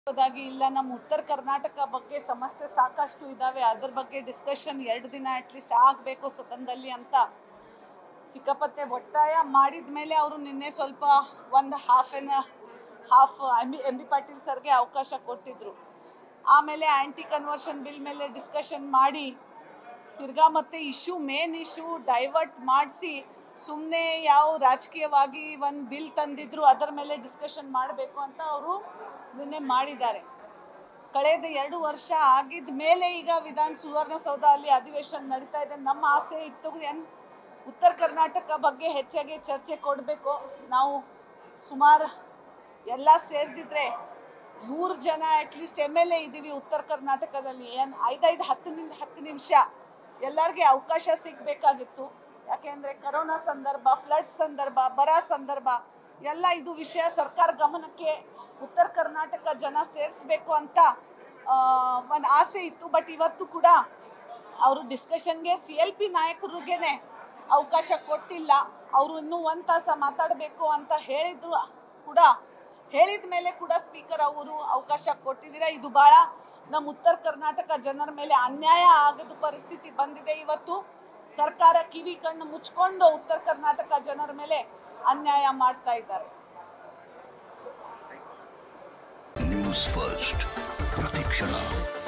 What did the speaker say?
ಹೋದಾಗಿ ಇಲ್ಲ ನಮ್ಮ ಉತ್ತರ ಕರ್ನಾಟಕ ಬಗ್ಗೆ ಸಮಸ್ಯೆ ಸಾಕಷ್ಟು ಇದ್ದಾವೆ ಅದ್ರ ಬಗ್ಗೆ ಡಿಸ್ಕಷನ್ ಎರಡು ದಿನ ಅಟ್ಲೀಸ್ಟ್ ಆಗಬೇಕು ಸದನದಲ್ಲಿ ಅಂತ ಸಿಕ್ಕಾಪಟ್ಟೆ ಒತ್ತಾಯ ಮಾಡಿದ ಮೇಲೆ ಅವರು ನಿನ್ನೆ ಸ್ವಲ್ಪ ಒಂದು half and half M B M B Patil ಸರ್ಗೆ ಅವಕಾಶ ಕೊಟ್ಟಿದ್ರು ಆಮೇಲೆ ಆ್ಯಂಟಿ ಕನ್ವರ್ಷನ್ ಬಿಲ್ ಮೇಲೆ ಡಿಸ್ಕಷನ್ ಮಾಡಿ ತಿರ್ಗಾ ಮತ್ತೆ ಇಶ್ಯೂ ಮೇನ್ ಇಶ್ಯೂ ಡೈವರ್ಟ್ ಮಾಡಿಸಿ ಸುಮ್ಮನೆ ಯಾವ ರಾಜಕೀಯವಾಗಿ ಒಂದು ಬಿಲ್ ತಂದಿದ್ರು ಅದರ ಮೇಲೆ ಡಿಸ್ಕಷನ್ ಮಾಡಬೇಕು ಅಂತ ಅವರು ನಿನ್ನೆ ಮಾಡಿದ್ದಾರೆ ಕಳೆದ ಎರಡು ವರ್ಷ ಆಗಿದ ಮೇಲೆ ಈಗ ವಿಧಾನ ಸುವರ್ಣಸೌಧ ಅಲ್ಲಿ ಅಧಿವೇಶನ ನಡೀತಾ ಇದೆ ನಮ್ಮ ಆಸೆ ಇತ್ತು ಎನ್ ಉತ್ತರ ಕರ್ನಾಟಕ ಬಗ್ಗೆ ಹೆಚ್ಚಾಗಿ ಚರ್ಚೆ ಕೊಡಬೇಕು ನಾವು ಸುಮಾರು ಎಲ್ಲ ಸೇರಿದಿದ್ರೆ ನೂರು ಜನ ಅಟ್ಲೀಸ್ಟ್ ಎಮ್ ಎಲ್ ಎ ಇದ್ದೀವಿ ಉತ್ತರ ಕರ್ನಾಟಕದಲ್ಲಿ ಏನು ಐದೈದು ಹತ್ತು ನಿಮ್ ಹತ್ತು ನಿಮಿಷ ಎಲ್ಲರಿಗೆ ಅವಕಾಶ ಸಿಗಬೇಕಾಗಿತ್ತು ಯಾಕೆಂದರೆ ಕರೋನಾ ಸಂದರ್ಭ ಫ್ಲಡ್ ಸಂದರ್ಭ ಬರ ಸಂದರ್ಭ ಎಲ್ಲ ಇದು ವಿಷಯ ಸರ್ಕಾರ ಗಮನಕ್ಕೆ ಉತ್ತರ ಕರ್ನಾಟಕ ಜನ ಸೇರಿಸ್ಬೇಕು ಅಂತ ಒಂದು ಆಸೆ ಇತ್ತು ಬಟ್ ಇವತ್ತು ಕೂಡ ಅವರು ಡಿಸ್ಕಷನ್ಗೆ ಸಿ ಎಲ್ ಪಿ ನಾಯಕರಿಗೇನೆ ಅವಕಾಶ ಕೊಟ್ಟಿಲ್ಲ ಅವರು ಇನ್ನೂ ಒಂದು ತಾಸ ಮಾತಾಡಬೇಕು ಅಂತ ಹೇಳಿದ್ರು ಕೂಡ ಹೇಳಿದ ಮೇಲೆ ಕೂಡ ಸ್ಪೀಕರ್ ಅವರು ಅವಕಾಶ ಕೊಟ್ಟಿದ್ದೀರಾ ಇದು ಭಾಳ ನಮ್ಮ ಉತ್ತರ ಕರ್ನಾಟಕ ಜನರ ಮೇಲೆ ಅನ್ಯಾಯ ಆಗದ ಪರಿಸ್ಥಿತಿ ಬಂದಿದೆ ಇವತ್ತು ಸರ್ಕಾರ ಕಿವಿ ಕಣ್ಣು ಮುಚ್ಕೊಂಡು ಉತ್ತರ ಕರ್ನಾಟಕ ಜನರ ಮೇಲೆ ಅನ್ಯಾಯ ಮಾಡ್ತಾ ಇದ್ದಾರೆ ನ್ಯೂಸ್ ಫಸ್ಟ್ ಪ್ರತಿಕ್ಷಣ